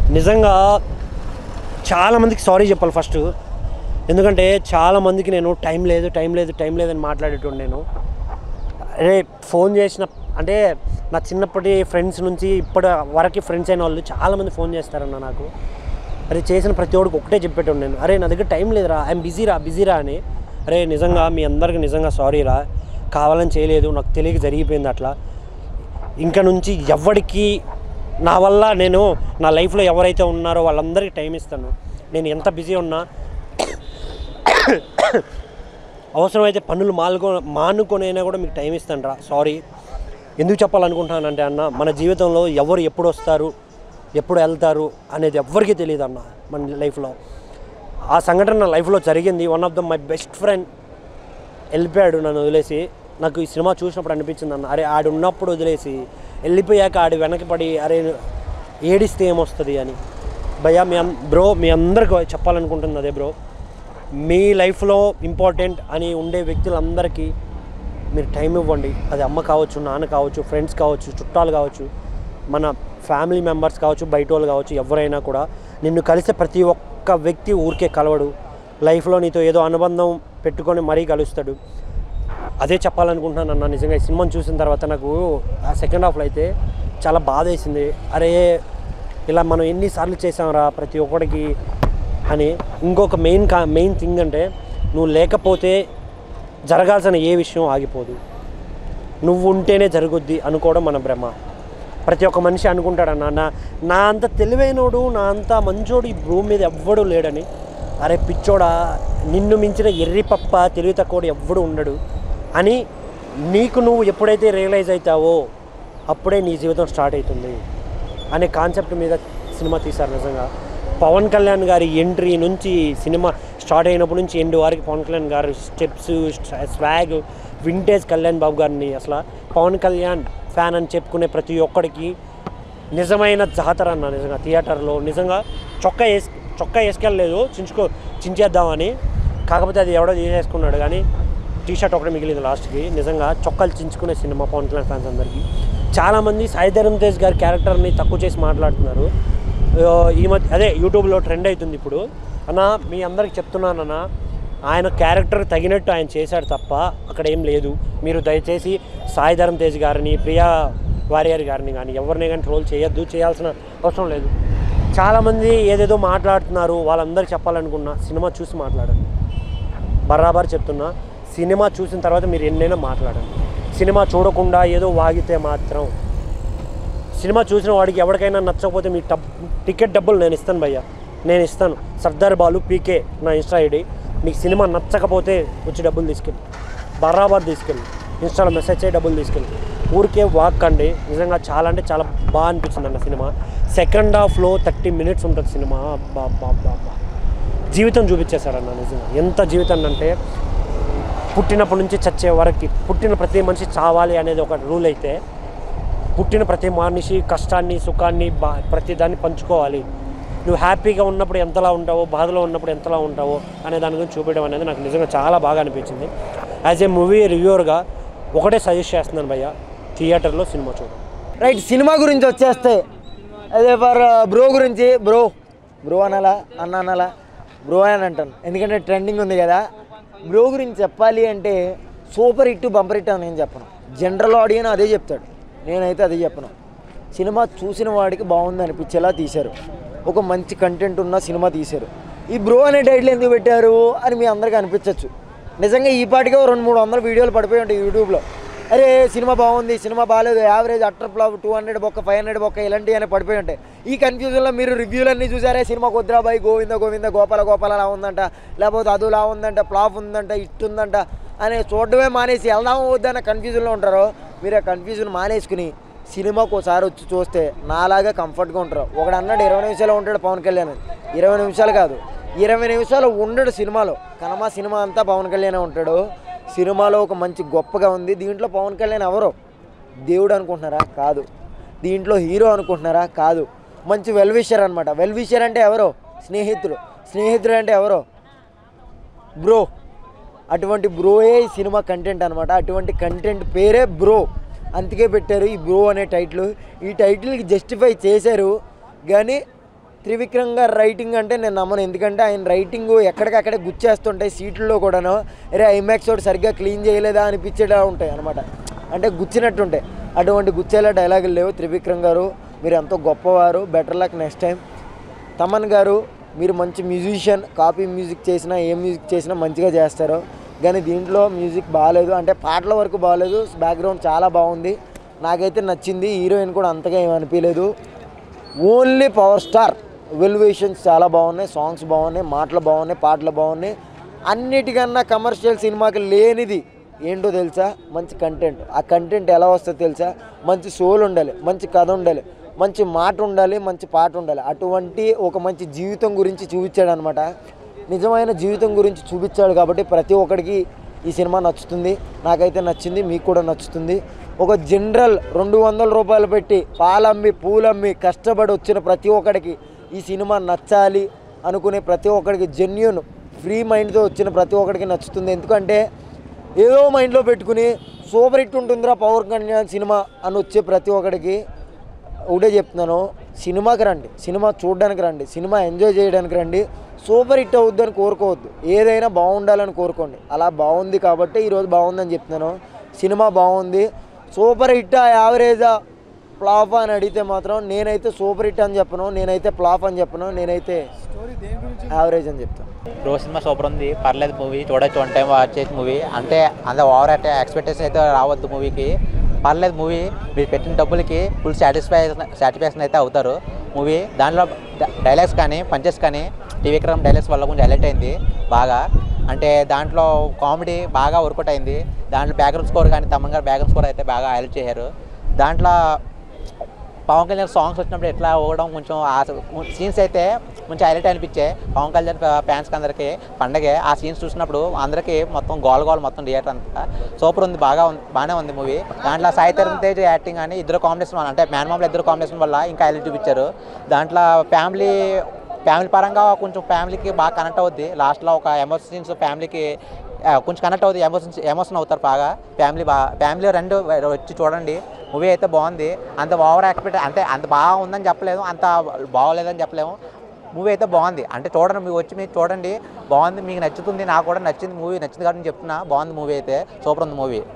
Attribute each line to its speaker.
Speaker 1: నిజంగా చాలామందికి సారీ చెప్పాలి ఫస్ట్ ఎందుకంటే చాలామందికి నేను టైం లేదు టైం లేదు టైం లేదని మాట్లాడేటోడు నేను అరే ఫోన్ చేసిన అంటే నా చిన్నప్పటి ఫ్రెండ్స్ నుంచి ఇప్పటి వరకు ఫ్రెండ్స్ అయిన వాళ్ళు చాలామంది ఫోన్ చేస్తారన్న నాకు అరే చేసిన ప్రతి ఒక్కడికి ఒకటే చెప్పేటోడు నేను అరే నా దగ్గర టైం లేదురా ఐఎమ్ బిజీరా బిజీరా అని అరే నిజంగా మీ అందరికి నిజంగా సారీ రా కావాలని చేయలేదు నాకు తెలియక జరిగిపోయింది అట్లా ఇంకా నుంచి ఎవరికి నా వల్ల నేను నా లైఫ్లో ఎవరైతే ఉన్నారో వాళ్ళందరికీ టైం ఇస్తాను నేను ఎంత బిజీ ఉన్నా అవసరమైతే పనులు మాలుకో మానుకొనైనా కూడా మీకు టైం ఇస్తాను రా సారీ ఎందుకు చెప్పాలనుకుంటున్నానంటే అన్న మన జీవితంలో ఎవరు ఎప్పుడు వస్తారు ఎప్పుడు వెళ్తారు అనేది ఎవ్వరికీ తెలియదు అన్న మన లైఫ్లో ఆ సంఘటన నా లైఫ్లో జరిగింది one of the my best friend వెళ్ళిపోయాడు నన్ను వదిలేసి నాకు ఈ సినిమా చూసినప్పుడు అనిపించింది అన్న అరే ఆడు ఉన్నప్పుడు వదిలేసి వెళ్ళిపోయాక ఆడి వెనక్కి పడి అరే ఏడిస్తే ఏమొస్తుంది అని భయ్యా మీ అన్ బ్రో మీ అందరికి చెప్పాలనుకుంటుంది అదే బ్రో మీ లైఫ్లో ఇంపార్టెంట్ అని ఉండే వ్యక్తులందరికీ మీరు టైం ఇవ్వండి అది అమ్మ కావచ్చు నాన్న కావచ్చు ఫ్రెండ్స్ కావచ్చు చుట్టాలు కావచ్చు మన ఫ్యామిలీ మెంబర్స్ కావచ్చు బయట వాళ్ళు కావచ్చు ఎవరైనా కూడా నిన్ను కలిసే ప్రతి ఒక్క వ్యక్తి ఊరికే కలవడు లైఫ్లో నీతో ఏదో అనుబంధం పెట్టుకొని మరీ కలుస్తాడు అదే చెప్పాలనుకుంటున్నాను అన్న నిజంగా ఈ సినిమాని చూసిన తర్వాత నాకు ఆ సెకండ్ హాఫ్లో అయితే చాలా బాధ వేసింది అరే ఇలా మనం ఎన్నిసార్లు చేసాంరా ప్రతి ఒక్కడికి అని ఇంకొక మెయిన్ కా మెయిన్ థింగ్ అంటే నువ్వు లేకపోతే జరగాల్సిన ఏ విషయం ఆగిపోదు నువ్వు ఉంటేనే జరుగుద్ది అనుకోవడం మన భ్రమ ప్రతి ఒక్క మనిషి అనుకుంటాడన్న నా నా అంత తెలివైనోడు నా అంత మంచోడు ఈ భూమి మీద ఎవ్వడు లేడని అరే పిచ్చోడా నిన్ను మించిన ఎర్రి పప్ప తెలివి తక్కువడు ఎవ్వడు ఉండడు అని నీకు నువ్వు ఎప్పుడైతే రియలైజ్ అవుతావో అప్పుడే నీ జీవితం స్టార్ట్ అవుతుంది అనే కాన్సెప్ట్ మీద సినిమా తీశారు నిజంగా పవన్ కళ్యాణ్ గారి ఎంట్రీ నుంచి సినిమా స్టార్ట్ అయినప్పటి నుంచి ఎండ్ వరకు పవన్ కళ్యాణ్ గారు steps swag vintage Kalyan Babu గారిని అసలు పవన్ కళ్యాణ్ ఫ్యాన్ అని చెప్పుకునే ప్రతి ఒక్కడికి నిజమైన జాతర అన్న నిజంగా థియేటర్లో నిజంగా చొక్కా వేసు చొక్కా వేసుకెళ్ళలేదు చించుకో చించేద్దామని కాకపోతే అది ఎవడో తీసేసుకున్నాడు కానీ టీ షర్ట్ ఒకటే మిగిలింది లాస్ట్కి నిజంగా చొక్కాలు చించుకునే సినిమా పవన్ కళ్యాణ్ ఫ్యాన్స్ అందరికీ చాలామంది సాయి ధరమ్ తేజ్ గారి క్యారెక్టర్ని తక్కువ చేసి మాట్లాడుతున్నారు ఆ, ఈ మధ్య అదే యూట్యూబ్లో ట్రెండ్ అవుతుంది ఇప్పుడు అన్న మీ అందరికి చెప్తున్నానన్న ఆయన క్యారెక్టర్ తగినట్టు ఆయన చేశాడు తప్ప అక్కడ ఏం లేదు మీరు దయచేసి సాయి ధరమ్ తేజ్ గారిని ప్రియా వారియర్ గారిని కానీ ఎవరిని కానీ ట్రోల్ చేయొద్దు చేయాల్సిన అవసరం లేదు చాలామంది ఏదేదో మాట్లాడుతున్నారు వాళ్ళందరికీ చెప్పాలనుకున్నా సినిమా చూసి మాట్లాడండి బరాబర్ చెప్తున్నా సినిమా చూసిన తర్వాత మీరు ఎన్నైనా మాట్లాడండి సినిమా చూడకుండా ఏదో వాగితే మాత్రం సినిమా చూసిన వాడికి ఎవరికైనా నచ్చకపోతే మీ టబ్ టికెట్ డబ్బులు నేను ఇస్తాను భయ్య నేను ఇస్తాను సర్దార్ బాలు పీకే నా ఇన్స్టా ఐడి మీకు సినిమా నచ్చకపోతే వచ్చి డబ్బులు తీసుకెళ్ళి బరాబర్ తీసుకెళ్ళి ఇన్స్టాలో మెసేజ్ చేయి డబ్బులు తీసుకెళ్ళి ఊరికే వాక్ అండి నిజంగా చాలా అంటే చాలా బాగా అనిపించింది అన్న సినిమా సెకండ్ హాఫ్లో థర్టీ మినిట్స్ ఉంటుంది సినిమా బా బా బా బా జీవితం చూపించేశారన్న నిజంగా ఎంత జీవితం అంటే పుట్టినప్పటి నుంచి చచ్చే వరకు పుట్టిన ప్రతి మనిషి చావాలి అనేది ఒక రూల్ అయితే పుట్టిన ప్రతి మనిషి కష్టాన్ని సుఖాన్ని బా ప్రతి దాన్ని పంచుకోవాలి నువ్వు హ్యాపీగా ఉన్నప్పుడు ఎంతలా ఉంటావో బాధలో ఉన్నప్పుడు ఎంతలా ఉంటావో అనే దాని గురించి చూపించడం అనేది నాకు నిజంగా చాలా బాగా అనిపించింది యాజ్ ఏ మూవీ రివ్యూవర్గా ఒకటే సజెస్ట్ చేస్తున్నాను భయ్య థియేటర్లో సినిమా చూడండి
Speaker 2: రైట్ సినిమా గురించి వచ్చేస్తే అదే ఫర్ బ్రో గురించి బ్రో బ్రో అనాలా అన్న అనాలా బ్రో అని అంటాను ఎందుకంటే ట్రెండింగ్ ఉంది కదా బ్రో గురించి చెప్పాలి అంటే సూపర్ హిట్ బంపర్ హిట్ అని నేను చెప్పను జనరల్ ఆడియన్ అదే చెప్తాడు నేనైతే అదే చెప్పను సినిమా చూసిన వాడికి బాగుంది అనిపించేలా తీశారు ఒక మంచి కంటెంట్ ఉన్న సినిమా తీశారు ఈ బ్రో అనే టైటిల్ ఎందుకు పెట్టారు అని మీ అందరికీ అనిపించవచ్చు నిజంగా ఈ పాటికే ఓ రెండు మూడు వందల వీడియోలు పడిపోయి ఉంటాయి యూట్యూబ్లో అరే సినిమా బాగుంది సినిమా బాగాలేదు average utter flop two hundred బొక్క ఫైవ్ హండ్రెడ్ బొక్క ఇలాంటివి అని పడిపోయి ఉంటాయి ఈ కన్ఫ్యూజన్లో మీరు రివ్యూలన్నీ చూసారే సినిమా కుద్రాబాయి గోవింద గోవింద గోపాల గోపాల అలా ఉందంట లేకపోతే అదులా ఉందంట ఫ్లాప్ ఉందంట ఇట్టు ఉందంట అని చూడడమే మానేసి వెళ్దామా వద్దన్న కన్ఫ్యూజన్లో ఉంటారు మీరు ఆ కన్ఫ్యూజన్ మానేసుకుని సినిమాకు ఒకసారి వచ్చి చూస్తే నాలాగా కంఫర్ట్గా ఉంటారు ఒకడు అన్నాడు ఇరవై నిమిషాలు ఉంటాడు పవన్ కళ్యాణ్ అని. ఇరవై నిమిషాలు కాదు ఇరవై నిమిషాలు ఉండడు సినిమాలో కనమా సినిమా అంతా పవన్ కళ్యాణ్ ఉంటాడు సినిమాలో ఒక మంచి గొప్పగా ఉంది దీంట్లో పవన్ కళ్యాణ్ ఎవరో దేవుడు అనుకుంటున్నారా కాదు దీంట్లో హీరో అనుకుంటున్నారా కాదు మంచి వెల్ విషర్ అనమాట వెల్ విషర్ అంటే ఎవరో స్నేహితుడు స్నేహితుడు అంటే ఎవరో బ్రో అటువంటి బ్రోయే ఈ సినిమా కంటెంట్ అనమాట అటువంటి కంటెంట్ పేరే బ్రో అందుకే పెట్టారు ఈ బ్రో అనే టైటిల్ ఈ టైటిల్కి జస్టిఫై చేశారు కానీ త్రివిక్రమ్ గారు రైటింగ్ అంటే నేను నమ్మను ఎందుకంటే ఆయన రైటింగ్ ఎక్కడికక్కడే గుచ్చేస్తుంటాయి సీట్లలో కూడాను అరే ఐమాక్స్ ఒకటి సరిగ్గా క్లీన్ చేయలేదా అనిపించేలా ఉంటాయి అనమాట అంటే గుచ్చినట్టుంటాయి అటువంటి గుచ్చేలా డైలాగులు లేవు త్రివిక్రమ్ గారు మీరు ఎంతో గొప్పవారు better luck next time Thaman గారు మీరు మంచి మ్యూజిషియన్ కాపీ మ్యూజిక్ చేసినా ఏ మ్యూజిక్ చేసినా మంచిగా చేస్తారు కానీ దీంట్లో మ్యూజిక్ బాగాలేదు అంటే పాటల వరకు బాగాలేదు బ్యాక్గ్రౌండ్ చాలా బాగుంది నాకైతే నచ్చింది హీరోయిన్ కూడా అంతగా ఏమి అనిపించలేదు ఓన్లీ పవర్ స్టార్ వెల్యువేషన్స్ చాలా బాగున్నాయి సాంగ్స్ బాగున్నాయి మాటలు బాగున్నాయి పాటలు బాగున్నాయి అన్నిటికన్నా కమర్షియల్ సినిమాకి లేనిది ఏంటో తెలుసా మంచి కంటెంట్ ఆ కంటెంట్ ఎలా వస్తుందో తెలుసా మంచి సోల్ ఉండాలి మంచి కథ ఉండాలి మంచి మాట ఉండాలి మంచి పాట ఉండాలి అటువంటి ఒక మంచి జీవితం గురించి చూపించాడు అనమాట నిజమైన జీవితం గురించి చూపించాడు కాబట్టి ప్రతి ఒక్కడికి ఈ సినిమా నచ్చుతుంది నాకైతే నచ్చింది మీకు కూడా నచ్చుతుంది ఒక జనరల్ రెండు వందల రూపాయలు పెట్టి పాలమ్మి పూలమ్మి కష్టపడి వచ్చిన ప్రతి ఒక్కడికి ఈ సినిమా నచ్చాలి అనుకునే ప్రతి ఒక్కడికి జెన్యున్ ఫ్రీ మైండ్తో వచ్చిన ప్రతి ఒక్కడికి నచ్చుతుంది ఎందుకంటే ఏదో మైండ్లో పెట్టుకుని సూపర్ హిట్ ఉంటుందిరా పవర్ కళ్యాణ్ సినిమా అని వచ్చే ప్రతి ఒక్కడికి ఒకటే చెప్తున్నాను సినిమాకి రండి సినిమా చూడడానికి రండి సినిమా ఎంజాయ్ చేయడానికి రండి సూపర్ హిట్ అవుద్దని కోరుకోవద్దు ఏదైనా బాగుండాలని కోరుకోండి అలా బాగుంది కాబట్టి ఈరోజు బాగుందని చెప్తున్నాను సినిమా బాగుంది సూపర్ హిట్టా యావరేజా ఫ్లాప్ అని అడిగితే మాత్రం నేనైతే సూపర్ హిట్ అని చెప్పను నేనైతే ఫ్లాప్ అని చెప్పను నేనైతే యావరేజ్ అని చెప్తాను
Speaker 3: బ్రో సినిమా సూపర్ ఉంది పర్లేదు మూవీ చూడొచ్చు వన్ టైం వాచ్ చేసి మూవీ అంటే అంత ఓవర్ అంటే ఎక్స్పెక్టేషన్ అయితే రావద్దు మూవీకి పర్లేదు మూవీ మీరు పెట్టిన డబ్బులకి ఫుల్ సాటిస్ఫై సాటిస్ఫాక్షన్ అయితే అవుతారు మూవీ దాంట్లో డైలాగ్స్ కానీ పంచెస్ కానీ టీవీక్రమ్ డైలాగ్స్ వల్ల కొంచెం హైలైట్ అయింది బాగా అంటే దాంట్లో కామెడీ బాగా వర్కౌట్ అయింది దాంట్లో బ్యాక్గ్రౌండ్ స్కోర్ కానీ తమ్మన్ గారు బ్యాక్గ్రౌండ్ స్కోర్ అయితే బాగా హైలైట్ చేశారు దాంట్లో పవన్ కళ్యాణ్ సాంగ్స్ వచ్చినప్పుడు ఎట్లా ఊగడం కొంచెం ఆ సీన్స్ అయితే కొంచెం హైలైట్ అనిపించాయి పవన్ కళ్యాణ్ ఫ్యాన్స్కి అందరికీ పండగే ఆ సీన్స్ చూసినప్పుడు అందరికీ మొత్తం గోల్ గోల్ మొత్తం థియేటర్ అంతా సూపర్ ఉంది బాగా ఉంది బాగానే ఉంది మూవీ దాంట్లో సాయి తరుణ్ తేజ్ యాక్టింగ్ అని ఇద్దరు కాంబినేషన్ వల్ల అంటే మ్యాన్ మామూలు ఇద్దరు కాంబినేషన్ వల్ల ఇంకా హైలైట్ చూపించారు దాంట్లో ఫ్యామిలీ ఫ్యామిలీ పరంగా కొంచెం ఫ్యామిలీకి బాగా కనెక్ట్ అవుద్ది లాస్ట్లో ఒక ఎమోషన్స్ ఫ్యామిలీకి ఆ, కొంచెం కనెక్ట్ అవుతుంది ఎమోషన్స్ ఎమోషన్ అవుతారు బాగా ఫ్యామిలీ బాగా ఫ్యామిలీ రెండు వచ్చి చూడండి మూవీ అయితే బాగుంది అంత ఓవర్ ఎక్స్పెక్ట్ అంటే అంత బాగా ఉందని చెప్పలేదు అంత బాగోలేదని చెప్పలేము మూవీ అయితే బాగుంది అంటే చూడండి మీరు వచ్చి మీరు చూడండి బాగుంది మీకు నచ్చుతుంది నాకు కూడా నచ్చింది మూవీ నచ్చింది కాబట్టి నేను చెప్తున్నా బాగుంది మూవీ అయితే సూపర్ ఉంది మూవీ